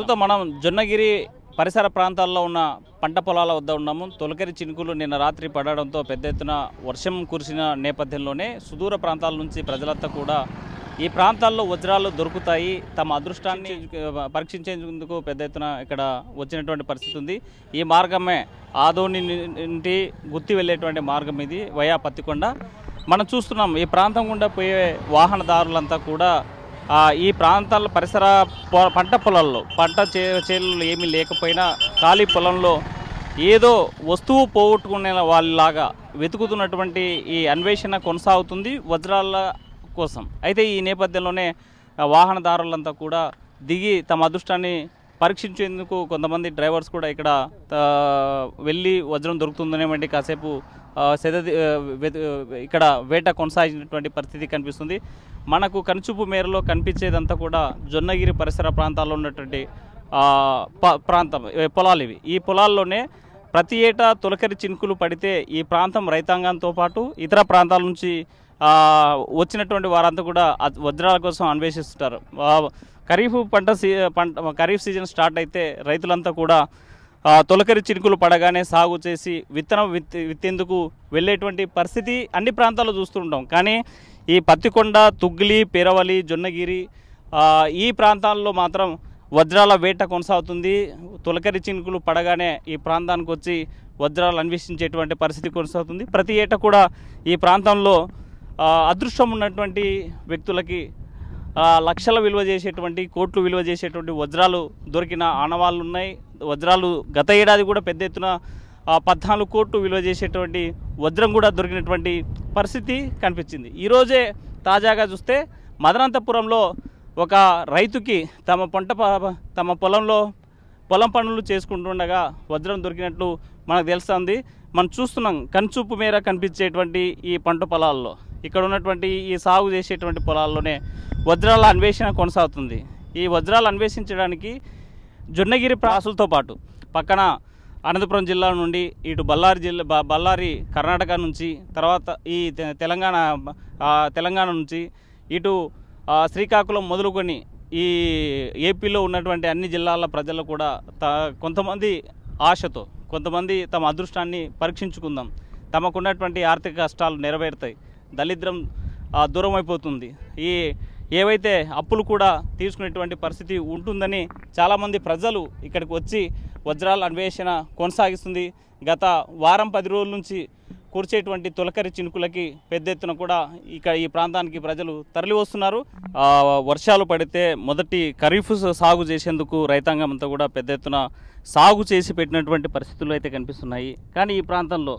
ప్రస్తుతం మనం జొన్నగిరి పరిసర ప్రాంతాల్లో ఉన్న పంట పొలాల వద్ద ఉన్నాము తొలకరి చినుకులు నిన్న రాత్రి పడడంతో పెద్ద ఎత్తున వర్షం కురిసిన నేపథ్యంలోనే సుదూర ప్రాంతాల నుంచి ప్రజలంతా కూడా ఈ ప్రాంతాల్లో వజ్రాలు దొరుకుతాయి తమ అదృష్టాన్ని ఆ, పరీక్షించేందుకు పెద్ద ఎత్తున ఇక్కడ వచ్చినటువంటి పరిస్థితి ఉంది ఈ మార్గమే ఆదోని నుండి గుత్తి వెళ్ళేటువంటి మార్గం ఇది వయా పత్తికొండ మనం చూస్తున్నాం ఈ ప్రాంతం గుండా పోయే వాహనదారులంతా కూడా ఆ, ఈ ప్రాంతాల పరిసర పొ- పంట పొలాల్లో పంట చే చేలు ఏమీ లేకపోయినా ఖాళీ పొలంలో ఏదో వస్తువు పోగొట్టుకునే వాళ్ళలాగా వెతుకుతున్నటువంటి ఈ అన్వేషణ కొనసాగుతుంది వజ్రాల కోసం అయితే ఈ నేపథ్యంలోనే ఆ, వాహనదారులంతా కూడా దిగి తమ అదృష్టాన్ని పరీక్షించేందుకు కొంతమంది డ్రైవర్స్ కూడా ఇక్కడ ఆ, వెళ్ళి వజ్రం దొరుకుతుందనేవంటి కాసేపు ఆ, సెద ఆ, వెత- ఇక్కడ వేట కొనసాగినటువంటి పరిస్థితి కనిపిస్తుంది మనకు కనుచూపు మేరలో కనిపించేదంతా కూడా జొన్నగిరి పరిసర ప్రాంతాల్లో ఉన్నటువంటి ఆ, ప- ప్రాంతం ఏ, పొలాలు ఇవి ఈ పొలాల్లోనే ప్రతి ఏటా తొలకరి చినుకులు పడితే ఈ ప్రాంతం రైతాంగంతో పాటు ఇతర ప్రాంతాల నుంచి ఆ, వచ్చినటువంటి వారంతా కూడా ఆ వజ్రాల కోసం అన్వేషిస్తుంటారు ఆ, ఖరీఫ్ పంట సీ పంట ఖరీఫ్ సీజన్ స్టార్ట్ అయితే రైతులంతా కూడా ఆ, తొలకరి చినుకులు పడగానే సాగు చేసి విత్తనం విత్ విత్తేందుకు వెళ్ళేటువంటి పరిస్థితి అన్ని ప్రాంతాల్లో చూస్తుంటాం కానీ ఈ పత్తికొండ తుగ్గిలి పేరవలి జొన్నగిరి ఆ, ఈ ప్రాంతాల్లో మాత్రం వజ్రాల వేట కొనసాగుతుంది తొలకరి చినుకులు పడగానే ఈ ప్రాంతానికి వచ్చి వజ్రాలు అన్వేషించేటువంటి పరిస్థితి కొనసాగుతుంది ప్రతి ఏటా కూడా ఈ ప్రాంతంలో ఆ, అదృష్టం ఉన్నటువంటి వ్యక్తులకి ఆ, లక్షల విలువ చేసేటువంటి కోట్లు విలువ చేసేటువంటి వజ్రాలు దొరికిన ఆనవాళ్ళు ఉన్నాయి వజ్రాలు గత ఏడాది కూడా పెద్ద ఎత్తున ఆ, పద్నాలుగు కోట్లు విలువ చేసేటువంటి వజ్రం కూడా దొరికినటువంటి పరిస్థితి కనిపించింది ఈరోజే తాజాగా చూస్తే మదనంతపురంలో ఒక రైతుకి తమ పంట ప- తమ పొలంలో పొలం పనులు చేసుకుంటుండగా వజ్రం దొరికినట్లు మనకు తెలుస్తుంది మనం చూస్తున్నాం కనుచూపు మేర కనిపించేటువంటి ఈ పంట పొలాల్లో ఇక్కడ ఉన్నటువంటి ఈ సాగు చేసేటువంటి పొలాల్లోనే వజ్రాల అన్వేషణ కొనసాగుతుంది ఈ వజ్రాలు అన్వేషించడానికి జొన్నగిరి ప్రాసులతో పాటు పక్కన అనంతపురం జిల్లా నుండి ఇటు బళ్ళారి జిల్లా బ- బళ్ళారి కర్ణాటక నుంచి తర్వాత ఈ తె- తెలంగాణ ఆ, తెలంగాణ నుంచి ఇటు ఆ, శ్రీకాకుళం మొదలుకొని ఈ ఏపీలో ఉన్నటువంటి అన్ని జిల్లాల ప్రజలు కూడా త కొంతమంది ఆశతో కొంతమంది తమ అదృష్టాన్ని పరీక్షించుకుందాం తమకున్నటువంటి ఆర్థిక కష్టాలు నెరవేరుతాయి దరిద్రం ఆ, దూరం అయిపోతుంది ఈ ఏవైతే అప్పులు కూడా తీసుకునేటువంటి పరిస్థితి ఉంటుందని చాలామంది ప్రజలు ఇక్కడికి వచ్చి వజ్రాల అన్వేషణ కొనసాగిస్తుంది గత వారం పది రోజుల నుంచి కురిచేటువంటి తొలకరి చినుకులకి పెద్ద ఎత్తున కూడా ఇక ఈ ప్రాంతానికి ప్రజలు తరలి వస్తున్నారు ఆ, వర్షాలు పడితే మొదటి ఖరీఫ్ సాగు చేసేందుకు రైతాంగం అంతా కూడా పెద్ద ఎత్తున సాగు చేసి పెట్టినటువంటి పరిస్థితులు అయితే కనిపిస్తున్నాయి కానీ ఈ ప్రాంతంలో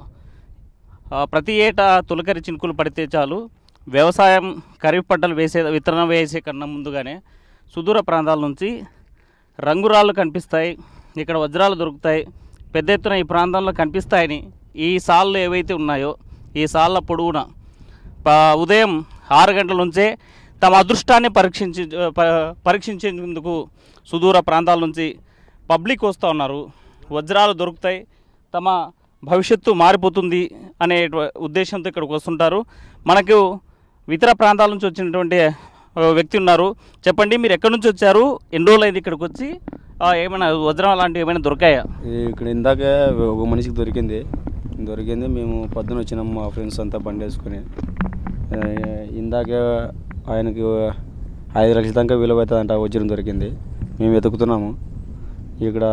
ఆ, ప్రతి ఏటా తొలకరి చినుకులు పడితే చాలు వ్యవసాయం ఖరీఫ్ పంటలు వేసే విత్తనం వేసే కన్నా ముందుగానే సుదూర ప్రాంతాల నుంచి రంగురాళ్ళు కనిపిస్తాయి ఇక్కడ వజ్రాలు దొరుకుతాయి పెద్ద ఎత్తున ఈ ప్రాంతంలో కనిపిస్తాయని ఈ సాళ్ళు ఏవైతే ఉన్నాయో ఈ సాళ్ళ పొడవున ప- ఉదయం ఆరు గంటల నుంచే తమ అదృష్టాన్ని పరీక్షించి ప- పరీక్షించేందుకు సుదూర ప్రాంతాల నుంచి పబ్లిక్ వస్తూ ఉన్నారు వజ్రాలు దొరుకుతాయి తమ భవిష్యత్తు మారిపోతుంది అనే ఉద్దేశంతో ఇక్కడికి వస్తుంటారు మనకు ఇతర ప్రాంతాల నుంచి వచ్చినటువంటి ఆ, వ్యక్తి ఉన్నారు చెప్పండి మీరు ఎక్కడి నుంచి వచ్చారు ఎన్ని రోజులు అయింది ఇక్కడికి వచ్చి ఆ, ఏమైనా వజ్రం లాంటివి ఏమైనా దొరికాయా ఇక్కడ ఇందాకే ఒక మనిషికి దొరికింది దొరికింది మేము పొద్దున వచ్చినాం మా ఫ్రెండ్స్ అంతా బండి వేసుకొని ఆ, ఇందాకే ఆయనకి ఐదు లక్షల దాకా విలువ అవుతుందంట వజ్రం దొరికింది మేము వెతుకుతున్నాము ఇక్కడ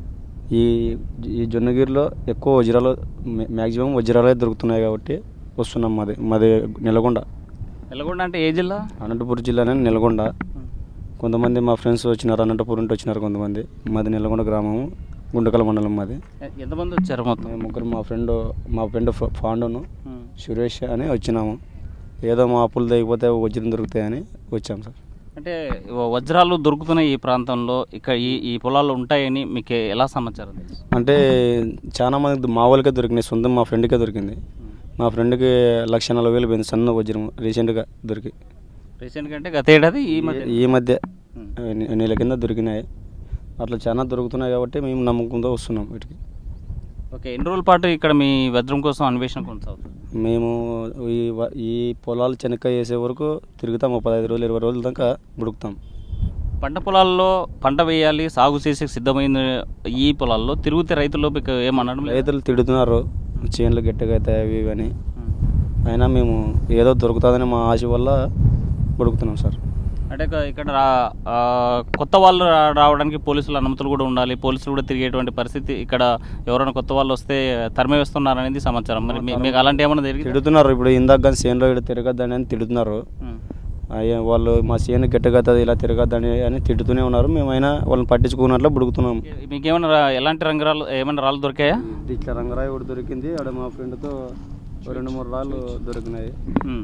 ఈ ఈ జొన్నగిరిలో ఎక్కువ వజ్రాలు మ్యాక్సిమం వజ్రాలే దొరుకుతున్నాయి కాబట్టి వస్తున్నాం మాది మాది నెలకొండ వెలగొండ అంటే ఏ జిల్లా అనంతపురం జిల్లానే నెలకొండ కొంతమంది మా ఫ్రెండ్స్ వచ్చినారు అనంతపురం నుండి వచ్చినారు కొంతమంది మాది నెలకొండ గ్రామము గుండకల మండలం మాది ఎ- ఎంతమంది వచ్చారు మొత్తం మేము ముగ్గురు మా ఫ్రెండ్ మా ఫ్రెండ్ ఫ- ఫాండును ఉం. సురేష్ అని వచ్చినాము ఏదో మా అప్పులు తెగిపోతే వజ్రం దొరుకుతాయని వచ్చాం సార్ అంటే వ- వజ్రాలు దొరుకుతున్నాయి ఈ ప్రాంతంలో ఇక్కడ ఈ ఈ పొలాల్లో ఉంటాయని మీకు ఎలా సమాచారం తెలుసు అంటే చాలా మంది మా వాళ్ళకే దొరికినాయి సొంతం మా ఫ్రెండ్కే దొరికింది మా ఫ్రెండ్కి లక్ష నలభై వేలు పోయింది సన్న వజ్రం రీసెంట్గా దొరికి రీసెంట్గా అంటే గత ఏడాది ఈ మధ్య ఈ మధ్య ఉం. నే- నెల కింద దొరికినాయి అట్లా చాలా దొరుకుతున్నాయి కాబట్టి మేము నమ్మకంతో వస్తున్నాం వీటికి ఓకే ఎన్ని రోజుల పాటు ఇక్కడ మీ వజ్రం కోసం అన్వేషణ కొనసాగుతుంది మేము ఈ వ- ఈ పొలాలు చెనక్కాయ వేసే వరకు తిరుగుతాం ఒక పదహైదు రోజులు ఇరవై రోజుల దాకా ఉడుకుతాం పంట పొలాల్లో పంట వేయాలి సాగు చేసే సిద్ధమైన ఈ పొలాల్లో తిరుగుతే రైతులు మీకు ఏమనడం లేదు రైతులు తిడుతున్నారు చేనులు గట్టిగా అవుతాయి అవి ఇవి అని అయినా మేము ఏదో దొరుకుతుందని మా ఆశ వల్ల బుడుకుతున్నాం సార్ అంటే ఇక- ఇక్కడ రా- ఆ, కొత్త వాళ్ళు రా- రావడానికి పోలీసుల అనుమతులు కూడా ఉండాలి పోలీసులు కూడా తిరిగేటువంటి పరిస్థితి ఇక్కడ ఎవరైనా కొత్త వాళ్ళు వస్తే తరిమి వేస్తున్నారు అనేది సమాచారం మరి మీ- మీకు అలాంటి ఏమైనా జరిగింది తిడుతున్నారు ఇప్పుడు ఇందాక కానీ చేనులో ఇక్కడ తిరగద్దని అని తిడుతున్నారు అయ్యా వాళ్ళు మా చేను గట్టిగవుతుంది ఇలా తిరగద్దని అని తిడుతూనే ఉన్నారు మేమైనా వాళ్ళని పట్టించుకున్నట్లు బుడుకుతున్నాం మీకేమైనా రా- ఎలాంటి రంగురాలు ఏమైనా రాళ్ళు దొరికాయా ఇట్లా రంగరాయి ఒకటి దొరికింది ఆడ మా ఫ్రెండ్తో రెండు మూడు రాళ్ళు దొరికినాయి ఉమ్.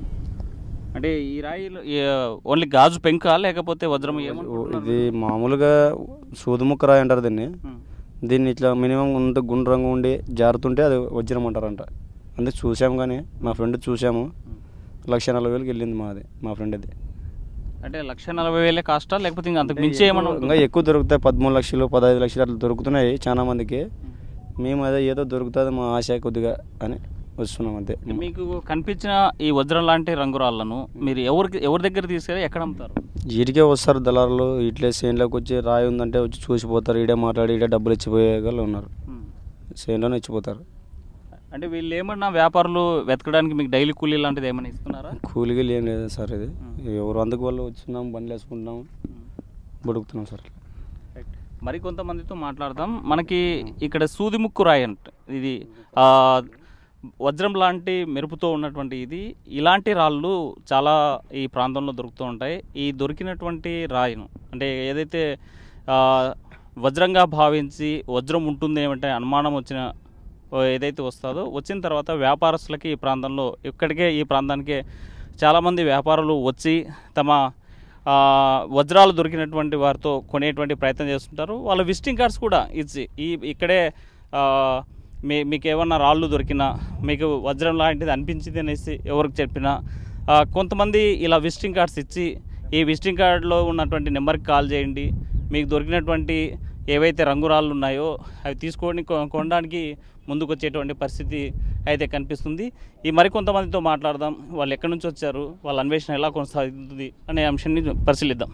అంటే ఈ రాయిలు ఈ, ఓన్లీ గాజు పెంక లేకపోతే వజ్రం ఏమనుకుంటున్నారు? ఇది మామూలుగా సూదుముక్క రాయి అంటారు దీన్ని ఉమ్. దీన్ని ఇట్లా మినిమం ఉంటే గుండ్రంగా ఉండి జారుతుంటే అది వజ్రం అంటారంట అందుకే చూసాము కానీ మా ఫ్రెండ్ చూసాము లక్ష నలభై వేలకి వెళ్ళింది మాది మా ఫ్రెండ్ది అంటే లక్ష నలభై వేలే కాస్టా లేకపోతే ఇంకా అంతకు మించి ఏమన్నా ఇంకా ఎక్కువ దొరుకుతాయి పదమూడు లక్షలు పదహైదు లక్షలు అట్లా దొరుకుతున్నాయి చాలా మందికి మేము అదే ఏదో దొరుకుతుంది మా ఆశ కొద్దిగా అని వస్తున్నాం అంతే మీకు కనిపించిన ఈ వజ్రం లాంటి రంగురాళ్ళను మీరు ఎవరికి ఎవరి దగ్గర తీసుకెళ్ళి ఎక్కడ అమ్ముతారు వీటికే వస్తారు దళారులు ఇట్లే చేనులోకి వచ్చి రాయి ఉందంటే వచ్చి చూసిపోతారు ఈడే మాట్లాడి ఈడే డబ్బులు ఇచ్చిపోయే వాళ్ళు ఉన్నారు చేనులోనే ఇచ్చిపోతారు అంటే వీళ్ళు ఏమన్నా వ్యాపారులు వెతకడానికి మీకు డైలీ కూలీ లాంటిది ఏమైనా ఇస్తున్నారా కూలికి ఏం లేదు సార్ ఇది ఎవరు అందుకు వాళ్ళు వచ్చినాం బండ్లు వేసుకుంటున్నాం బుడుకుతున్నాం సార్ మరి కొంతమందితో మాట్లాడదాం మనకి ఇక్కడ సూది ముక్కు రాయి అంట ఇది ఆ, వజ్రం లాంటి మెరుపుతో ఉన్నటువంటి ఇది ఇలాంటి రాళ్ళు చాలా ఈ ప్రాంతంలో దొరుకుతూ ఉంటాయి ఈ దొరికినటువంటి రాయిను అంటే ఏదైతే ఆ, వజ్రంగా భావించి వజ్రం ఉంటుంది ఏమంటే అనుమానం వచ్చిన ఓ ఏదైతే వస్తుందో వచ్చిన తర్వాత వ్యాపారస్తులకి ఈ ప్రాంతంలో ఇక్కడికే ఈ ప్రాంతానికే చాలామంది వ్యాపారులు వచ్చి తమ ఆ, వజ్రాలు దొరికినటువంటి వారితో కొనేటువంటి ప్రయత్నం చేస్తుంటారు వాళ్ళ విజిటింగ్ కార్డ్స్ కూడా ఇచ్చి ఈ ఇక్కడే ఆ, మీ మీకు ఏమన్నా రాళ్ళు దొరికినా మీకు వజ్రం లాంటిది అనిపించింది అనేసి ఎవరికి చెప్పినా ఆ, కొంతమంది ఇలా విజిటింగ్ కార్డ్స్ ఇచ్చి ఈ విజిటింగ్ కార్డులో ఉన్నటువంటి నెంబర్కి కాల్ చేయండి మీకు దొరికినటువంటి ఏవైతే రంగురాళ్ళు ఉన్నాయో అవి తీసుకొని కొ- కొనడానికి ముందుకు వచ్చేటువంటి పరిస్థితి అయితే కనిపిస్తుంది ఈ మరికొంతమందితో మాట్లాడదాం వాళ్ళు ఎక్కడి నుంచి వచ్చారు వాళ్ళ అన్వేషణ ఎలా కొనసాగుతుంది అనే అంశాన్ని పరిశీలిద్దాం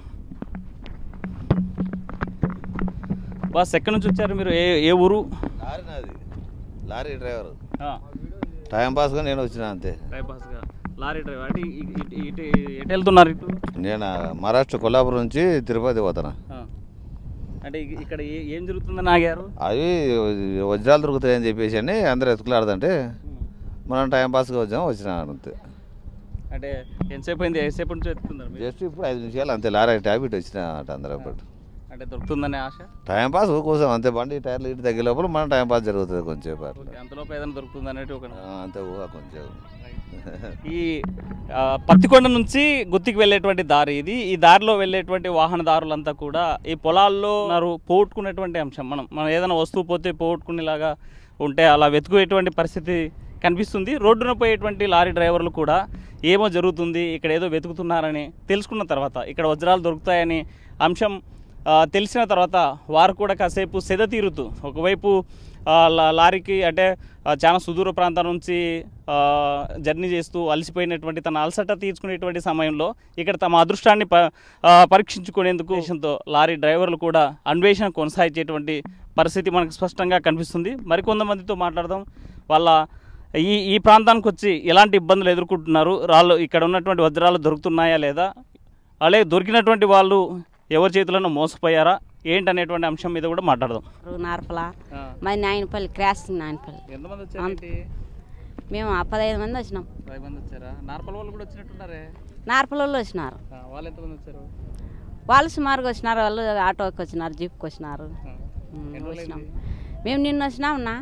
బాస్ ఎక్కడి నుంచి వచ్చారు మీరు ఏ ఏ ఊరు లారీ నాది లారీ డ్రైవర్ ఆ, టైం పాస్గా నేను వచ్చిన అంతే టైపాస్గా లారీ డ్రైవర్ అంటే ఇ- ఇటు ఇటు ఎటు వెళ్తున్నారు ఇటు నేను మహారాష్ట్ర కొల్లాపురం నుంచి తిరుపతి పోతాను ఆ. అంటే ఇ- ఇక్కడ ఏ- ఏం జరుగుతుందని ఆగారు అవి వజ్రాలు దొరుకుతాయని చెప్పేసి అని అందరు ఎత్తుకులాడుతుంటే మనం టైం పాస్గా వచ్చాము వచ్చిన అంతే అంటే ఎంతసేపు అయింది ఎంతసేపు నుంచి ఎత్తుకున్నారు మీరు? జస్ట్ ఇప్పుడు ఐదు నిమిషాలు అంతే లారీ ట్యాబిట్ వచ్చిన అట అందరూ అప్పుడు అంటే దొరుకుతుందనే ఆశ టైం పాస్ కోసం అంతే బండి టైర్లు ఇటు తగ్గే లోపల మనం టైం పాస్ జరుగుతుంది కొంచెం అట్లా ఓకే, అంతలోపు ఏదైనా దొరుకుతుంది అనేది ఒక ఆ, అంతే ఊహ కొంచెం ఈ ఆ, పత్తికొండ నుంచి గుత్తికి వెళ్ళేటువంటి దారి ఇది ఈ దారిలో వెళ్ళేటువంటి వాహనదారులంతా కూడా ఈ పొలాల్లో ఉన్నారు పోగొట్టుకునేటువంటి అంశం మనం మనం ఏదైనా వస్తువు పోతే పోగొట్టుకునేలాగా ఉంటే అలా వెతుకునేటువంటి పరిస్థితి కనిపిస్తుంది రోడ్డున పోయేటువంటి లారీ డ్రైవర్లు కూడా ఏమో జరుగుతుంది ఇక్కడ ఏదో వెతుకుతున్నారని తెలుసుకున్న తర్వాత ఇక్కడ వజ్రాలు దొరుకుతాయని అంశం ఆ, తెలిసిన తర్వాత వారు కూడా కాసేపు సెద తీరుతూ ఒకవైపు ఆ, లా- లారీకి అంటే ఆ, చాలా సుదూర ప్రాంతం నుంచి ఆ, జర్నీ చేస్తూ అలసిపోయినటువంటి తన అలసట తీర్చుకునేటువంటి సమయంలో ఇక్కడ తమ అదృష్టాన్ని ప ఆ, పరీక్షించుకునేందుకు ఉద్దేశంతో లారీ డ్రైవర్లు కూడా అన్వేషణ కొనసాగించేటువంటి పరిస్థితి మనకు స్పష్టంగా కనిపిస్తుంది మరికొంతమందితో మాట్లాడదాం వాళ్ళ ఈ ఈ ప్రాంతానికి వచ్చి ఎలాంటి ఇబ్బందులు ఎదుర్కొంటున్నారు రాళ్ళు ఇక్కడ ఉన్నటువంటి వజ్రాలు దొరుకుతున్నాయా లేదా అలాగే దొరికినటువంటి వాళ్ళు ఎవరి చేతులను మోసపోయారా ఏంటనేటువంటి అంశం మీద కూడా మాట్లాడదాం నార్పల మరి నాయనపల్లి క్రాసింగ్ నాయనపల్లి ఎంతమంది వచ్చారేంటి? మేము ఆ పదహైదు మంది వచ్చినాం పది మంది వచ్చారా నార్పల్ వాళ్ళు కూడా వచ్చినట్టున్నారే నార్పల వాళ్ళు వచ్చినారు వాళ్ళు ఎంతమంది వచ్చారు వాళ్ళు సుమారుగా వచ్చినారు వాళ్ళు ఆటోకి వచ్చినారు జీప్కి వచ్చినారు ఉమ్, ఎన్ని రోజులు వచ్చినాం అయింది? మేము నిన్న వచ్చినాం నా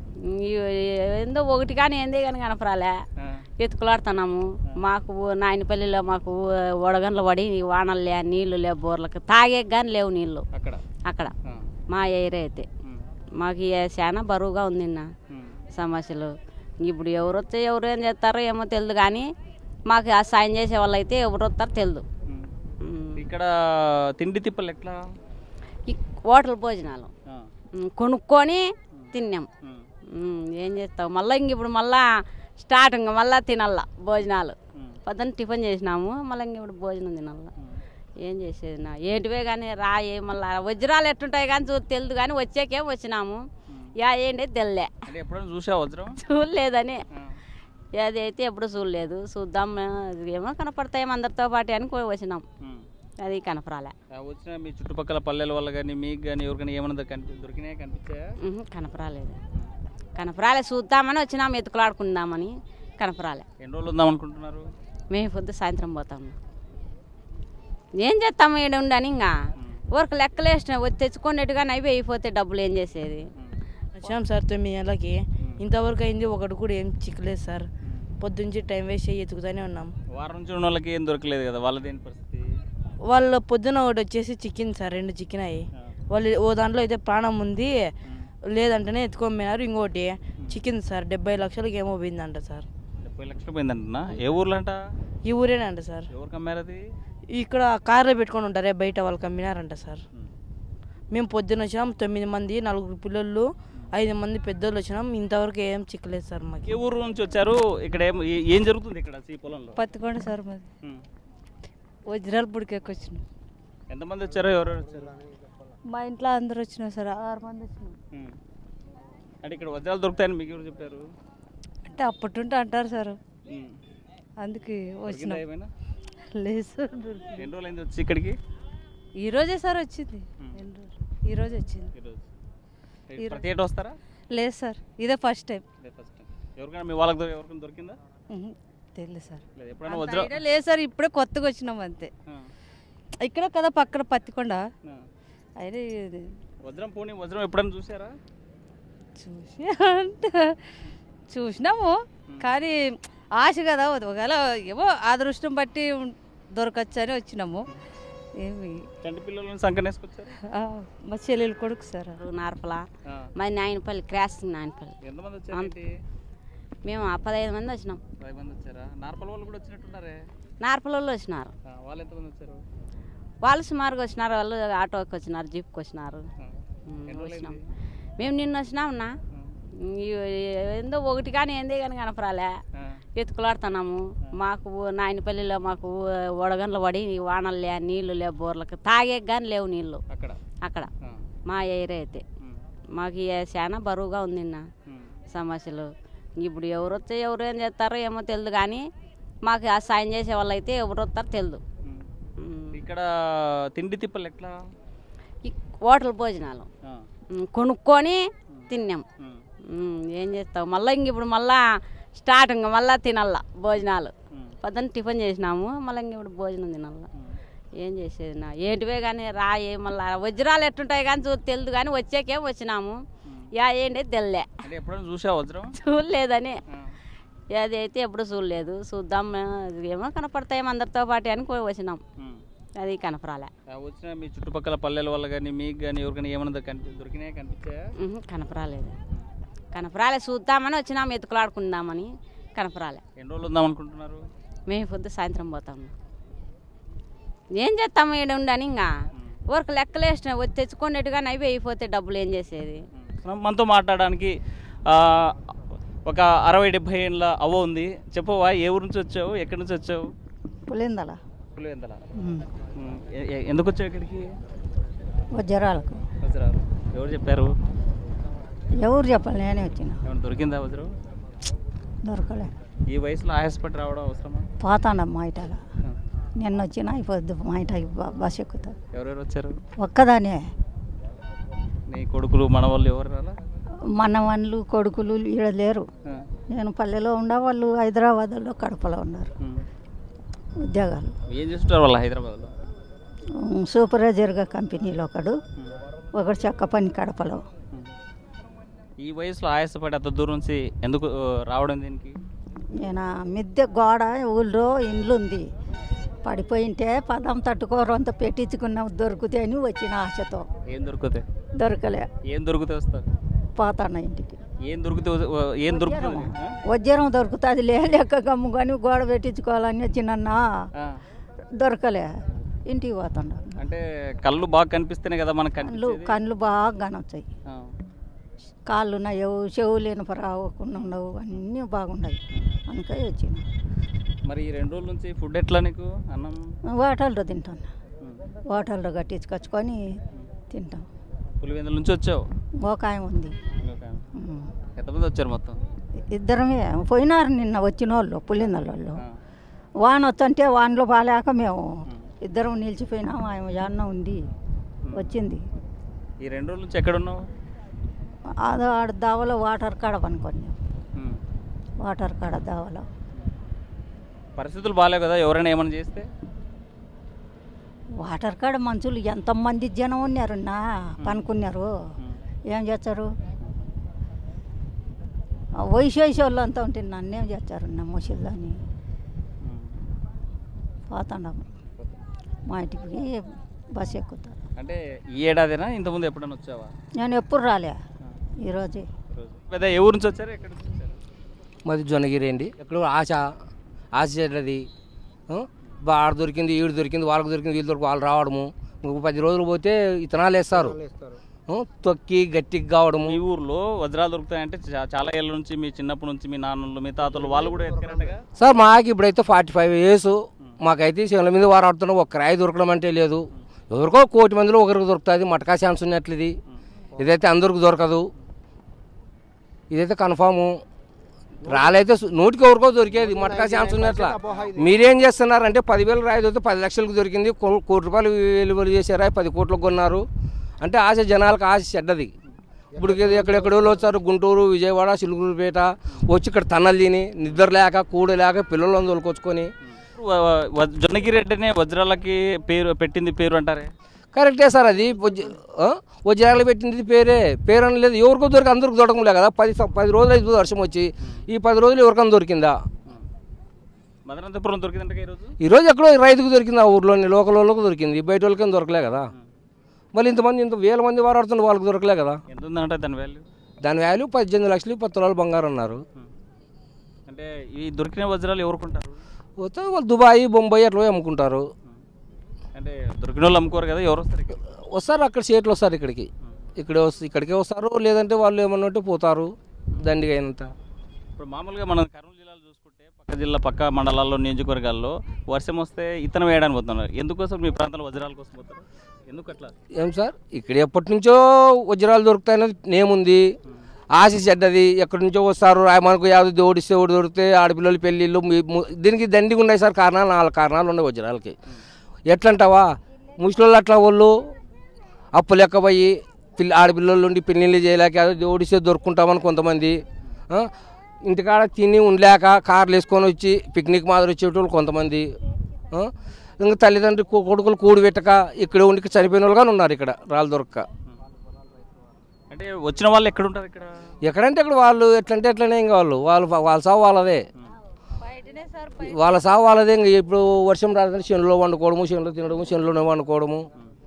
ఏందో ఒకటి కానీ ఏందే కానీ కనపరాలే ఎత్తుకులాడుతున్నాము మాకు నాయనపల్లిలో మాకు వడగండ్లు పడి వానలు లే నీళ్లు లే బోర్లకు తాగే కానీ లేవు నీళ్ళు అక్కడ అక్కడ మా ఏరియా అయితే మాకు ఈ చాలా బరువుగా ఉంది నా సమస్యలు ఇప్పుడు ఎవరు వస్తే ఎవరు ఏం చేస్తారో ఏమో తెలియదు కానీ మాకు ఆ సాయం చేసే వాళ్ళు అయితే ఎవరు వస్తారో తెలియదు ఉమ్. ఇక్కడ తిండి తిప్పలు ఎట్లా ఈ హోటల్ భోజనాలు ఆ, ఉమ్, కొనుక్కొని తిన్నాం ఉమ్, ఉమ్, ఏం చేస్తావు మళ్ళీ ఇంక ఇప్పుడు మళ్ళా స్టార్ట్ ఇంకా మళ్ళా తినాల భోజనాలు ఉమ్, పొద్దున్న టిఫిన్ చేసినాము మళ్ళీ ఇంక ఇప్పుడు భోజనం తినాల ఉమ్. ఏం చేసేది నా ఏంటివే కానీ రా ఏ మళ్ళా వజ్రాలు ఎట్టుంటాయి కానీ చూ తెలియదు కానీ వచ్చాకేం వచ్చినాము యా ఏంటి తెల్లే అంటే ఎప్పుడైనా చూసావు వజ్రం చూడలేదని ఆ. అదైతే ఎప్పుడు చూడలేదు చూద్దాం ఏమో కనపడతాయేమో అందరితో పాటు అని కూడా వచ్చినాం ఉమ్. అది కనపరాలే ఆ వచ్చిన మీ చుట్టుపక్కల పల్లెల వల్ల కానీ మీకు కానీ ఎవరికైనా ఏమైనా కనిపి దొరికినాయా కనిపించాయా ఉహు, కనపరాలేదు కనపరాలే చూద్దామని వచ్చినాం ఎత్తుకులాడుకుందామని కనపరాలే ఎన్ని రోజులు ఉందాం అనుకుంటున్నారు మేము పొద్దు సాయంత్రం పోతాము ఏం చేస్తాము ఈడ ఉండని ఇంకా ఊరికి లెక్కలేసిన వచ్చి తెచ్చుకునేట్టుగానే అవి అయిపోతే డబ్బులు ఏం చేసేది వచ్చాం సార్ తొమ్మిది నెలలకి ఇంతవరకు అయింది ఒకటి కూడా ఏం చిక్కలేదు సార్ పొద్దుంచి టైం వేస్ట్ చేయి ఎత్తుకుతూనే ఉన్నాం వారం నుంచి ఉన్న వాళ్ళకి ఏం దొరకలేదు కదా వాళ్ళది ఏంటి పరిస్థితి వాళ్ళ పొద్దున ఒకటి వచ్చేసి చిక్కింది సార్ రెండు చిక్కినాయి వాళ్ళు ఓ దాంట్లో అయితే ప్రాణం ఉంది లేదంటేనే ఎత్తుకొని పోయినారు ఇంకోటి చిక్కింది సార్ డెబ్బై లక్షలకి ఏమో పోయిందంట సార్ డెబ్బై లక్షలు పోయిందంటనా ఏ ఊర్లో అంట ఈ ఊరేనంట సార్ ఎవరికి అమ్మారు అది ఇక్కడ కార్లో పెట్టుకొని ఉంటారే బయట వాళ్ళకి అమ్మినారంట సార్ మేము పొద్దున వచ్చినాం తొమ్మిది మంది నలుగురు పిల్లలు ఐదు మంది పెద్దోళ్ళు వచ్చినాం ఇంతవరకు ఏం చిక్కలేదు సార్ మాకు ఏ ఊరు నుంచి వచ్చారు ఇక్కడ ఏం ఏ- ఏం జరుగుతుంది ఇక్కడ ఈ పొలంలో పత్తికొండ సార్ మాది ఉమ్. వజ్రాల పుడికెక్కి వచ్చినాం ఎంతమంది వచ్చారు ఎవరెవరు వచ్చారు మా ఇంట్లో అందరు వచ్చినాం సార్ ఆరు మంది వచ్చినాం ఉమ్. అంటే ఇక్కడ వజ్రాలు దొరుకుతాయని మీకు ఎవరు చెప్పారు అంటే అప్పటుంటే అంటారు సార్ ఉమ్. అందుకే దొరికిందా వచ్చినాం ఏమైనా లేదు సార్ దొరికింది. ఎన్ని రోజులు అయింది వచ్చి ఇక్కడికి ఈ రోజే సార్ వచ్చింది ఎన్ని రోజులు? ఈ రోజు వచ్చింది ఈరోజు ఈ ప్రతి ఏటా వస్తారా లేదు సార్ ఇదే ఫస్ట్ టైం ఇదే ఫస్ట్ టైం ఎవరికైనా మీ వాళ్ళకి దొరి- ఎవరికైనా దొరికిందా ఉహు, తెలియదు సార్ లేదు ఎప్పుడైనా అంత వజ్రం ఐడియా లేదు సార్ ఇప్పుడే కొత్తగా వచ్చినాం అంతే ఆ, ఇక్కడ కదా పక్కన పత్తికొండ ఆ. అయితే ఇది వజ్రం పోనీ వజ్రం ఎప్పుడైనా చూసారా చూసి అంటే చూసినాము కానీ ఆశ కదా ఒకవేళ ఏమో అదృష్టం బట్టి ఉం- దొరకచ్చు అని వచ్చినాము ఏమి చంటి పిల్లలను సంకనేసుకొచ్చారు ఆ, మా చెల్లెలు కొడుకు సార్ నార్పల ఆ. మాది నాయనపల్లి క్రాసింగ్ నాయనపల్లి ఎంతమంది వచ్చారు ఏంటి మేము ఆ పదహైదు మంది వచ్చినాం పది మంది వచ్చారా నార్పల్ వాళ్ళు కూడా వచ్చినట్టున్నారే నార్పల వాళ్ళు వచ్చినారు ఆ, వాళ్ళు ఎంతమంది వచ్చారు వాళ్ళు సుమారుగా వచ్చినారు వాళ్ళు ఆటోకి వచ్చినారు జీప్కి వచ్చినారు ఆ. ఉమ్, ఎన్ని రోజులు వచ్చినాం అయింది? మేము నిన్న వచ్చినామన్నా ఏందో ఒకటి కానీ ఏందే కానీ కనపరాలే ఆ. ఎత్తుకులాడుతున్నాము మాకు ఊ- నాయనపల్లిలో మాకు ఊ- వడగండ్లు పడి వానలు లే నీళ్లు లే బోర్లకు తాగే కానీ లేవు నీళ్ళు అక్కడ అక్కడ ఆ. మా ఏరియా అయితే ఉమ్. మాకు ఈ చాలా బరువుగా ఉంది నిన్న ఉమ్. సమస్యలు ఇప్పుడు ఎవరు వస్తే ఎవరు ఏం చేస్తారో ఏమో తెలియదు కానీ మాకు ఆ సాయం చేసే వాళ్ళు అయితే ఎవరు వస్తారో తెలియదు ఉమ్. ఉమ్. ఇక్కడ తిండి తిప్పలు ఎట్లా ఈ హోటల్ భోజనాలు ఆ. ఉమ్, కొనుక్కొని తిన్నాం ఉమ్. ఉమ్, ఏం చేస్తావు మళ్ళీ ఇంక ఇప్పుడు మళ్ళా స్టార్ట్ ఇంక మళ్ళా తినాల భోజనాలు ఉమ్. పొద్దున్న టిఫిన్ చేసినాము మళ్ళీ ఇంక ఇప్పుడు భోజనం తినాల ఉమ్. ఏం చేసేది నా ఏంటివే కానీ రా ఏ మళ్ళా వజ్రాలు ఎట్టుంటాయి కానీ చూ తెలియదు కానీ వచ్చాకేం వచ్చినాము యా ఏంటి తెల్లే అంటే ఎప్పుడైనా చూసావు వజ్రం చూడలేదని ఆ. అదైతే ఎప్పుడు చూడలేదు చూద్దాం ఏమో కనపడతాయేమో అందరితో పాటు అని కూడా వచ్చినాం ఉమ్. అది కనపరాలే ఆ, వచ్చిన మీ చుట్టుపక్కల పల్లెల వల్ల కానీ మీకు కానీ ఎవరికైనా ఏమైనా కనిపి దొరికినాయా కనిపించాయా ఉహు, కనపరాలేదు కనపరాలే చూద్దామని వచ్చినాం ఎత్తుకులాడుకుందామని కనపరాలే ఎన్ని రోజులు ఉందాం అనుకుంటున్నారు మేము పొద్దు సాయంత్రం పోతాము ఏం చేస్తాము ఈడ ఉండని ఇంకా ఊరికి లెక్కలేసిన వచ్చి తెచ్చుకునేట్టుగానే అవి అయిపోతే డబ్బులు ఏం చేసేది ఉమ్. మనతో మాట్లాడడానికి ఆ, ఒక అరవై డెబ్బై ఏళ్ళ అవ్వ ఉంది చెప్పవా ఏ ఊరు నుంచి వచ్చావు ఎక్కడి నుంచి వచ్చావు పులిందల పులివెందల ఉమ్. ఎ- ఎ- ఎందుకు వచ్చావు ఇక్కడికి వజ్రాలకు వజ్రాలు ఎవరు చెప్పారు ఎవరు చెప్పాలి నేనే వచ్చిన ఏమైనా దొరికిందా వజ్రం దొరకలే ఈ వయసులో ఆయాసపడి రావడం అవసరమా పోతాండ మా ఇటాల ఆ. నిన్న వచ్చిన అయిపోద్ది మా ఇటకి బస్ ఎక్కుతా ఎవరెవరు వచ్చారు ఒక్కదానే నీ కొడుకులు మనవాళ్ళు ఎవరు రాలా మనవన్లు కొడుకులు ఈడ లేరు ఆ. నేను పల్లెలో ఉండా వాళ్ళు హైదరాబాద్లో కడపలో ఉన్నారు ఉమ్. ఉద్యోగాలు ఏం చేస్తుంటారు వాళ్ళు హైదరాబాద్లో ఉమ్, సూపర్వైజర్గా కంపెనీలో ఒకడు ఉమ్. ఒకడు చెక్క పని కడపలో ఉమ్. ఈ వయసులో ఆయాసపడి అంత దూరం నుంచి ఎందుకు ఆ, రావడం దీనికి నేను ఆ మిద్దె గోడ ఊళ్ళో ఇండ్లు ఉంది పడిపోయింటే పదం తట్టుకోరంత పెట్టించుకున్నాం దొరికితే అని వచ్చిన ఆశతో ఏం దొరుకుతాయి దొరకలే ఏం దొరికితే వస్తారు పోతాను ఇంటికి ఏం దొరికితే వ- ఏం దొరుకుతుంది ఆ? వజ్రం దొరుకుతుంది లేక గమ్ముకొని గోడ పెట్టించుకోవాలని వచ్చినన్నా ఆ. దొరకలే ఇంటికి పోతాడు అంటే కళ్ళు బాగా కనిపిస్తేనే కదా మనకు కళ్ళు కనిపించేది కళ్ళు బాగా కనొచ్చాయి ఆ. కాళ్ళు నయ్యవు చెవులు రావకుండా ఉండవు అన్నీ బాగున్నాయి అందుకే వచ్చిన మరి ఈ రెండు రోజుల నుంచి ఫుడ్ ఎట్లా నీకు అన్నం వాటల్లో తింటాను ఉమ్. హోటల్లో కట్టించుకొచ్చుకొని తింటాం పులివెందుల నుంచి వచ్చావు ఒక ఆయన ఉంది ఉమ్. ఎంతమంది వచ్చారు మొత్తం ఇద్దరమే పోయినారు నిన్న వచ్చిన వాళ్ళు పులిందల వాళ్ళు వాన వస్తుంటే వానలో బాగాలేక మేము ఇద్దరం నిలిచిపోయినాం ఆమె యాన్న ఉంది వచ్చింది ఈ రెండు రోజుల నుంచి ఎక్కడ ఉన్నావు అదో ఆడ దావలో వాటర్ కాడ పనుకున్నాం ఉమ్. వాటర్ కాడ దావలో పరిస్థితులు బాగాలేవు కదా ఎవరైనా ఏమైనా చేస్తే వాటర్ కాడ మనుషులు ఎంతమంది జనం ఉన్నారు నా పనుకున్నారు ఏం చేస్తారు ఆ వయసు వయసు వాళ్ళు అంతా ఉంటే నన్నేం చేస్తారు నా ముసలిదాన్ని పోతాండం మా ఇంటికి బస్ ఎక్కుతాను అంటే ఈ ఏడాదినా ఇంతకుముందు ఎప్పుడైనా వచ్చావా నేను ఎప్పుడు రాలే ఈరోజే పెద్ద ఏ ఊరు నుంచి వచ్చారు ఎక్కడి నుంచి వచ్చారు మాది జొన్నగిరి అండి ఎక్కడో ఆశ ఆశ చెడ్డది ఆ? బా ఆడ దొరికింది ఈడు దొరికింది వాళ్ళకి దొరికింది వీళ్ళు దొరికి వాళ్ళు రావడము ఇంకొక పది రోజులు పోతే ఇతనాలు వేస్తారు ఆ? తొక్కి గట్టికి కావడము మీ ఊర్లో వజ్రాలు దొరుకుతాయంటే చా- చాలా ఏళ్ళ నుంచి మీ చిన్నప్పటి నుంచి మీ నాన్నలు మీ తాతలు వాళ్ళు కూడా ఎత్తుకారంటగా సార్ మాకు ఇప్పుడైతే ఫార్టీ ఫైవ్ ఇయర్స్ మాకైతే శివల మీద వారు ఆడుతున్నాం ఒక రాయి దొరకడం అంటే లేదు ఎవరికో కోటి మందిలో ఒకరికి దొరుకుతుంది మటకా ఛాన్స్ ఉన్నట్లు ఇది ఇదైతే అందరికి దొరకదు ఇదైతే కన్ఫాము రాలైతే సు- నూటికి ఎవరికో దొరికేది మటకా ఛాన్స్ ఉన్నట్ల మీరేం చేస్తున్నారంటే పదివేలు రాయి దొరికితే పది లక్షలకు దొరికింది కో- కోటి రూపాయలు వెలువలు చేశారా పది కోట్లకు కొన్నారు అంటే ఆశ జనాలకు ఆశ చెడ్డది ఇప్పుడు ఇది ఎక్కడెక్కడో వచ్చారు గుంటూరు విజయవాడ చిలుకూరుపేట వచ్చి ఇక్కడ తన్నలు తిని నిద్ర లేక కూడ లేక పిల్లలను తోలుకొచ్చుకొని వ- వ- జొన్నగిరి రెడ్డినే వజ్రాలకి పేరు పెట్టింది పేరు అంటారే కరెక్టే సార్ అది వజ్ర ఆ? వజ్రాలు పెట్టింది పేరే పేరు అని లేదు ఎవరికో దొరికి అందరికి దొరకలే కదా పది స- పది రోజులు అయితే వర్షం వచ్చి ఈ పది రోజులు ఎవరికైనా దొరికిందా మదనంతపురం దొరికిందంట ఈరోజు ఈరోజు ఎక్కడో రైతుకు దొరికింది ఆ ఊర్లోని లోకల్ వాళ్ళకి దొరికింది బయట వాళ్ళకి దొరకలే కదా మళ్ళీ ఇంతమంది ఇంత వేల మంది వారాడుతున్న వాళ్ళకి దొరకలే కదా ఎంత ఉందంటే దాని వాల్యూ దాని వాల్యూ పద్దెనిమిది లక్షలు పది తులాలు బంగారం అన్నారు అంటే ఈ దొరికిన వజ్రాలు ఎవరుకుంటారు పోతే వాళ్ళు దుబాయ్ బొంబాయి అట్లా పోయి అమ్ముకుంటారు అంటే దొరికిన వాళ్ళు అమ్ముకోరు కదా ఎవరు వస్తారు ఇక్కడ వస్తారు అక్కడ సీట్లు వస్తారు ఇక్కడికి ఇక్కడ వస్తు ఇక్కడికే వస్తారు లేదంటే వాళ్ళు ఏమన్నా ఉంటే పోతారు దండిగా అయినంత ఇప్పుడు మామూలుగా మనం కర్నూలు జిల్లాలో చూసుకుంటే పక్క జిల్లా పక్క మండలాల్లో నియోజకవర్గాల్లో వర్షం వస్తే ఇతను వేయడానికి పోతున్నారు ఎందుకోసం మీ ప్రాంతంలో వజ్రాల కోసం పోతారు ఎందుకు అట్లా ఏం సార్ ఇక్కడ ఎప్పటి నుంచో వజ్రాలు దొరుకుతాయని నేముంది ఆశ చెడ్డది ఎక్కడి నుంచో వస్తారు ఆ మనకు యాదో దేవుడిస్తే ఒకటి దొరికితే ఆడపిల్లలు పెళ్ళిళ్ళు మీ- ము- దీనికి దండిగా ఉన్నాయి సార్ కారణాలు నాలుగు కారణాలు ఉన్నాయి వజ్రాలకి ఎట్లంటావా ముసలోళ్ళు అట్లా వాళ్ళు అప్పు లెక్కపోయి పిల్ల ఆడపిల్లలు ఉండి పెళ్ళిళ్ళు చేయలేక ఏదో దేవుడిస్తే దొరుకుంటామని కొంతమంది ఆ? ఇంటికాడ తిని ఉండలేక కార్లు వేసుకొని వచ్చి పిక్నిక్ మాదిరి వచ్చేటోళ్ళు కొంతమంది ఆ? ఇంకా తల్లిదండ్రులు కొ- కొడుకులు కూడి పెట్టక ఇక్కడ ఉండి చనిపోయిన వాళ్ళు కానీ ఉన్నారు ఇక్కడ రాళ్ళు దొరక్క అంటే వచ్చిన వాళ్ళు ఎక్కడ ఉంటారు ఇక్కడ ఎక్కడంటే ఇక్కడ వాళ్ళు ఎట్లంటే ఎట్లనే ఇంకా వాళ్ళు వాళ్ళు వాళ్ళ సాగు వాళ్ళదే వాళ్ళ సాగు వాళ్ళదే ఇంకా ఇప్పుడు వర్షం రాదని చేనులో వండుకోవడము చేనులో తినడము చేనులోనే వండుకోవడము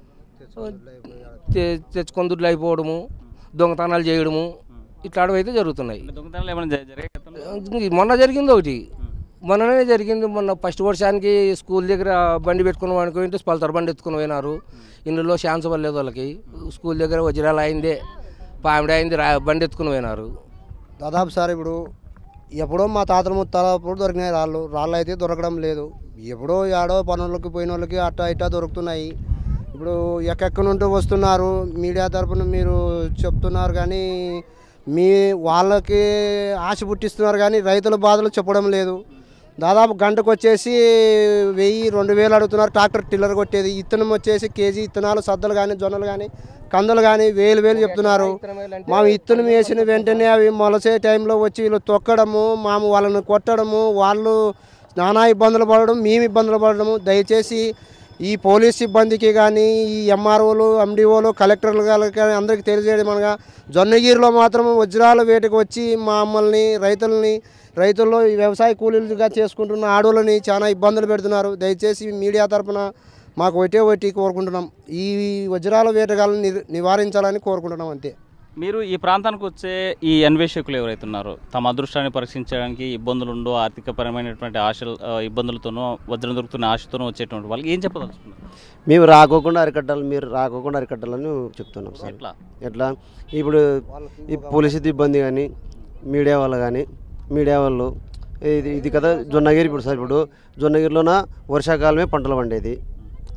తె- తెచ్చుకొని దుడ్లు అయిపోవడము దొంగతనాలు చేయడము ఇట్లాంటివి అయితే జరుగుతున్నాయి అంటే దొంగతనాలు ఏమైనా జ- జరిగాయి గతంలో? ఇంక మొన్న జరిగింది ఒకటి మొన్ననే జరిగింది మొన్న ఫస్ట్ వర్షానికి స్కూల్ దగ్గర బండి పెట్టుకుని అనుకుంటే స్పల్తర్ బండి ఎత్తుకుని పోయినారు ఇందులో ఛాన్స్ పడలేదు వాళ్ళకి స్కూల్ దగ్గర వజ్రాలు అయిందే పామిడి అయింది రా బండి ఎత్తుకుని పోయినారు దాదాపు సార్ ఇప్పుడు ఎప్పుడో మా తాతల ముత్తాలప్పుడు దొరికినాయి రాళ్ళు రాళ్ళు అయితే దొరకడం లేదు ఎప్పుడో ఏడో పనులకి పోయిన వాళ్ళకి అట్టా ఇట్టా దొరుకుతున్నాయి ఇప్పుడు ఎక్కడెక్కడ నుండి వస్తున్నారు మీడియా తరపున మీరు చెప్తున్నారు కానీ మీ వాళ్ళకి ఆశ పుట్టిస్తున్నారు కానీ రైతుల బాధలు చెప్పడం లేదు దాదాపు గంటకు వచ్చేసి వెయ్యి రెండు వేలు అడుగుతున్నారు ట్రాక్టర్ టిల్లర్ కొట్టేది ఇత్తనం వచ్చేసి కేజీ ఇత్తనాలు సద్దలు కానీ జొన్నలు కానీ కందులు కానీ వేలు వేలు చెప్తున్నారు మా ఇత్తనం వేసిన వెంటనే అవి మొలసే టైంలో వచ్చి వీళ్ళు తొక్కడము మాము వాళ్ళని కొట్టడము వాళ్ళు నానా ఇబ్బందులు పడడం మేము ఇబ్బందులు పడడము దయచేసి ఈ పోలీస్ సిబ్బందికి కానీ ఈ ఎంఆర్ఓలు ఎండిఓలు కలెక్టర్లు కానీ అందరికీ తెలియజేయడం అనగా జొన్నగిరిలో మాత్రం వజ్రాల వేటకు వచ్చి మమ్మల్ని రైతుల్ని రైతుల్లో ఈ వ్యవసాయ కూలీలుగా చేసుకుంటున్న ఆడోళ్ళని చాలా ఇబ్బందులు పెడుతున్నారు దయచేసి మీడియా తరపున మాకు ఒకటే ఒకటి కోరుకుంటున్నాం ఈ వజ్రాల వేటగాళ్ళని ని- నివారించాలని కోరుకుంటున్నాం అంతే మీరు ఈ ప్రాంతానికి వచ్చే ఈ అన్వేషకులు ఎవరైతే ఉన్నారో తమ అదృష్టాన్ని పరీక్షించడానికి ఇబ్బందులు ఉండో ఆర్థికపరమైనటువంటి ఆశలు ఆ, ఇబ్బందులతోనో వజ్రం దొరుకుతున్న ఆశతోనో వచ్చేటువంటి వాళ్ళకి ఏం చెప్పదలుచుకున్నారు మేము రాకోకుండా అరికట్టాలి మీరు రాకోకుండా అరికట్టాలని చెప్తున్నాం సార్ ఎట్లా ఎట్లా ఇప్పుడు ఈ పోలీసు ఇబ్బంది కానీ మీడియా వాళ్ళు కానీ మీడియా వాళ్ళు ఇది ఇది కదా జొన్నగిరి ఇప్పుడు సార్ ఇప్పుడు జొన్నగిరిలోన వర్షాకాలమే పంటలు పండేది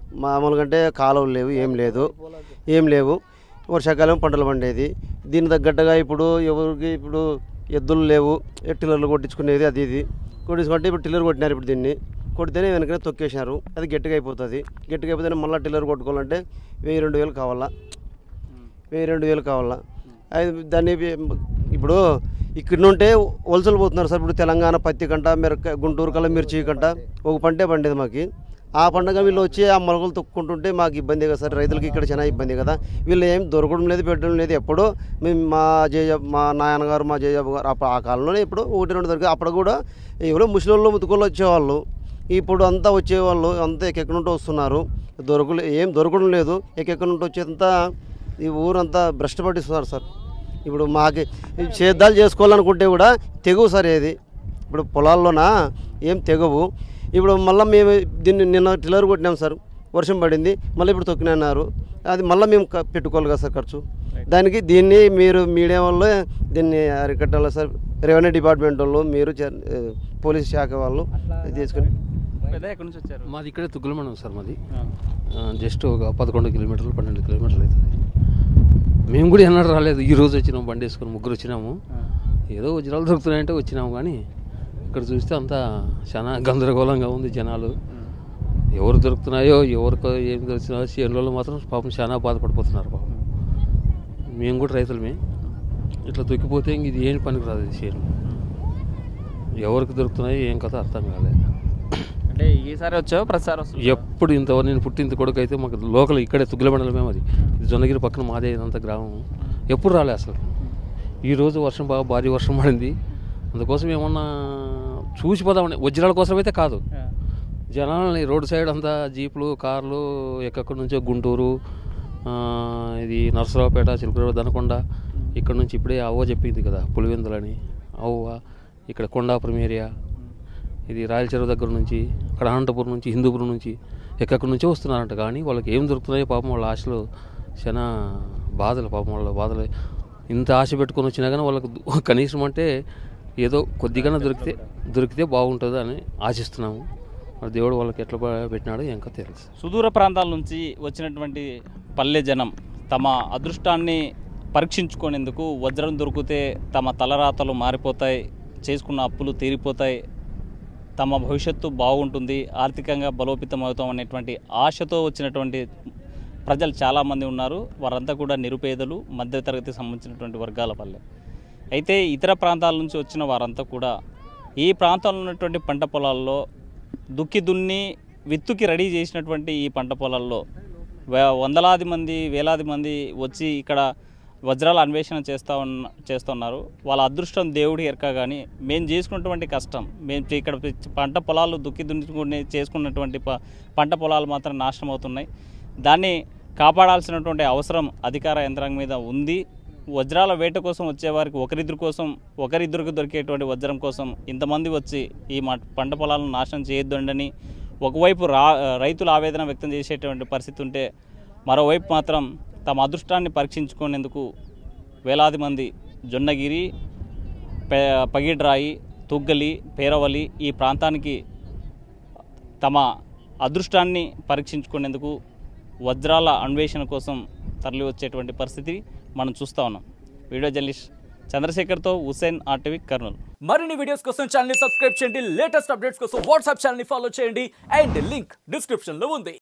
మామూలుగా అంటే కాలువలు లేవు ఏం లేదు ఏం లేవు వర్షాకాలం పంటలు పండేది దీని తగ్గట్టుగా ఇప్పుడు ఎవరికి ఇప్పుడు ఎద్దులు లేవు ఏ టిల్లర్లు కొట్టించుకునేది అది ఇది కొట్టించుకుంటే ఇప్పుడు టిల్లర్ కొట్టినారు ఇప్పుడు దీన్ని కొడితేనే వెనకనే తొక్కేసినారు అది గట్టిగా అయిపోతుంది గట్టిగా అయిపోతేనే మళ్ళీ టిల్లర్ కొట్టుకోవాలంటే వెయ్యి రెండు వేలు కావాలా వెయ్యి రెండు వేలు కావాలా అది దాన్ని ఇప్పుడు ఇక్కడ నుంటే వలసలు పోతున్నారు సార్ ఇప్పుడు తెలంగాణ పత్తి కంట మిరక గుంటూరు కల్లా మిర్చి కంట ఒక పంటే పండేది మాకు ఆ పండగ వీళ్ళు వచ్చి ఆ మొలకలు తొక్కుంటుంటే మాకు ఇబ్బంది కదా సార్ రైతులకి ఇక్కడ చాలా ఇబ్బంది కదా వీళ్ళు ఏం దొరకడం లేదు పెట్టడం లేదు ఎప్పుడో మేము మా జయజ మా నాయనగారు మా జయజాబు గారు అప్పుడు ఆ కాలంలోనే ఇప్పుడు ఒకటి రెండు దొరికి అప్పుడు కూడా ఎవరో ముసలిళ్ళు ముతుకోళ్ళు వచ్చేవాళ్ళు ఇప్పుడు అంతా వచ్చేవాళ్ళు అంతా ఎక్కడి నుండి వస్తున్నారు దొరకలే ఏం దొరకడం లేదు ఎక్కడి నుండి వచ్చేంతా ఈ ఊరంతా భ్రష్ట పట్టిస్తున్నారు సార్ ఇప్పుడు మాకి ఈ సేద్యాలు చేసుకోవాలనుకుంటే కూడా తెగువు సార్ ఏది ఇప్పుడు పొలాల్లోన ఏం తెగవు ఇప్పుడు మళ్ళీ మేము దీన్ని నిన్న టిల్లర్ కొట్టినాం సార్ వర్షం పడింది మళ్ళీ ఇప్పుడు తొక్కినన్నారు అది మళ్ళీ మేము క- పెట్టుకోవాలి కదా సార్ ఖర్చు దానికి దీన్ని మీరు మీడియా వాళ్ళు దీన్ని అరికట్టాలి సార్ రెవెన్యూ డిపార్ట్మెంట్ వాళ్ళు మీరు చ- ఏ, పోలీస్ శాఖ వాళ్ళు ఇది తీసుకుని పెద్ద ఎక్కడి నుంచి వచ్చారు మాది ఇక్కడే తుగ్గులమండం సార్ మాది ఆ, జస్ట్ ఒక పదకొండు కిలోమీటర్లు పన్నెండు కిలోమీటర్లు అవుతుంది మేము కూడా ఎన్నడూ రాలేదు ఈ రోజు వచ్చినాము బండి వేసుకొని ముగ్గురు వచ్చినాము ఏదో వజ్రాలు దొరుకుతున్నాయంటే వచ్చినాము కానీ ఇక్కడ చూస్తే అంతా చాలా గందరగోళంగా ఉంది జనాలు ఎవరు దొరుకుతున్నాయో ఎవరికో ఏం దొరుకుతున్నాయో చేనులలో మాత్రం పాపం చాలా బాధపడిపోతున్నారు పాపం మేము కూడా రైతులమే ఇట్లా తొక్కిపోతే ఇంక ఇది ఏం పనికి రాదు ఇది చేను ఎవరికి దొరుకుతున్నాయో ఏం కథ అర్థం కాలేదు అంటే ఈసారి వచ్చావు ప్రతిసారి వస్తావు ఎప్పుడు ఇంతవరకు నేను పుట్టింత కొడుకు అయితే మాకు లోకల్ ఇక్కడే తుగ్గుల మండలమే అది ఇది జొన్నగిరి పక్కన మాదే ఇదంతా గ్రామం ఎప్పుడు రాలే అసలు ఈరోజు వర్షం బాగా భారీ వర్షం పడింది అందుకోసం ఏమన్నా చూసిపోదామని వజ్రాల కోసం అయితే కాదు జనాలని రోడ్ సైడ్ అంతా జీపులు కార్లు ఎక్కడి నుంచో గుంటూరు ఆ, ఇది నరసరావుపేట చిలుకూరు దనకొండ ఇక్కడ నుంచి ఇప్పుడే అవ్వ చెప్పింది కదా పులివెందులని అవ్వ ఇక్కడ కొండాపురం ఏరియా ఇది రాయల చెరువు దగ్గర నుంచి అక్కడ అనంతపురం నుంచి హిందూపురం నుంచి ఎక్కడి నుంచో వస్తున్నారంట కానీ వాళ్ళకి ఏం దొరుకుతున్నాయో పాపం వాళ్ళ ఆశలు చాలా బాధలు పాపం వాళ్ళ బాధలు ఇంత ఆశ పెట్టుకొని వచ్చినా కానీ వాళ్ళకు దు- కనీసం అంటే ఏదో కొద్దిగానే దొరికితే దొరికితే బాగుంటుంది అని ఆశిస్తున్నాము మరి దేవుడు వాళ్ళకి ఎట్లా ప- పెట్టినాడో ఇంకా తెలుసు సుదూర ప్రాంతాల నుంచి వచ్చినటువంటి పల్లె జనం తమ అదృష్టాన్ని పరీక్షించుకునేందుకు వజ్రం దొరికితే తమ తలరాతలు మారిపోతాయి చేసుకున్న అప్పులు తీరిపోతాయి తమ భవిష్యత్తు బాగుంటుంది ఆర్థికంగా బలోపేతం అవుతాం అనేటువంటి ఆశతో వచ్చినటువంటి ప్రజలు చాలామంది ఉన్నారు వారంతా కూడా నిరుపేదలు మధ్యతరగతికి సంబంధించినటువంటి వర్గాల పల్లె అయితే ఇతర ప్రాంతాల నుంచి వచ్చిన వారంతా కూడా ఈ ప్రాంతంలో ఉన్నటువంటి పంట పొలాల్లో దుక్కి దున్ని విత్తుకి రెడీ చేసినటువంటి ఈ పంట పొలాల్లో వే- వందలాది మంది వేలాది మంది వచ్చి ఇక్కడ వజ్రాల అన్వేషణ చేస్తూ ఉన్న చేస్తున్నారు వాళ్ళ అదృష్టం దేవుడి ఎరక కానీ మేము చేసుకున్నటువంటి కష్టం మేము చే- ఇక్కడ పిచ్- పంట పొలాలు దుక్కి దున్నుకుని చేసుకున్నటువంటి ప- పంట పొలాలు మాత్రం నాశనం అవుతున్నాయి దాన్ని కాపాడాల్సినటువంటి అవసరం అధికార యంత్రాంగం మీద ఉంది వజ్రాల వేట కోసం వచ్చేవారికి ఒకరిద్దరి కోసం ఒకరిద్దరికి దొరికేటువంటి వజ్రం కోసం ఇంతమంది వచ్చి ఈ మా పంట పొలాలను నాశనం చేయొద్దండని ఒకవైపు రా రైతులు ఆవేదన వ్యక్తం చేసేటువంటి పరిస్థితి ఉంటే మరోవైపు మాత్రం తమ అదృష్టాన్ని పరీక్షించుకునేందుకు వేలాది మంది జొన్నగిరి పే పగిడ్రాయి తుగ్గలి పేరవలి ఈ ప్రాంతానికి తమ అదృష్టాన్ని పరీక్షించుకునేందుకు వజ్రాల అన్వేషణ కోసం తరలి వచ్చేటువంటి పరిస్థితి మనం చూస్తూ ఉన్నాం వీడియో జర్నలిస్ట్ చంద్రశేఖర్తో హుసేన్ ఆర్టీవీ కర్నూలు మరిన్ని వీడియోస్ కోసం ఛానల్ సబ్స్క్రైబ్ చేయండి లేటెస్ట్ అప్డేట్స్ కోసం వాట్సాప్ ఛానల్ ఫాలో చేయండి అండ్ లింక్ డిస్క్రిప్షన్ లో ఉంది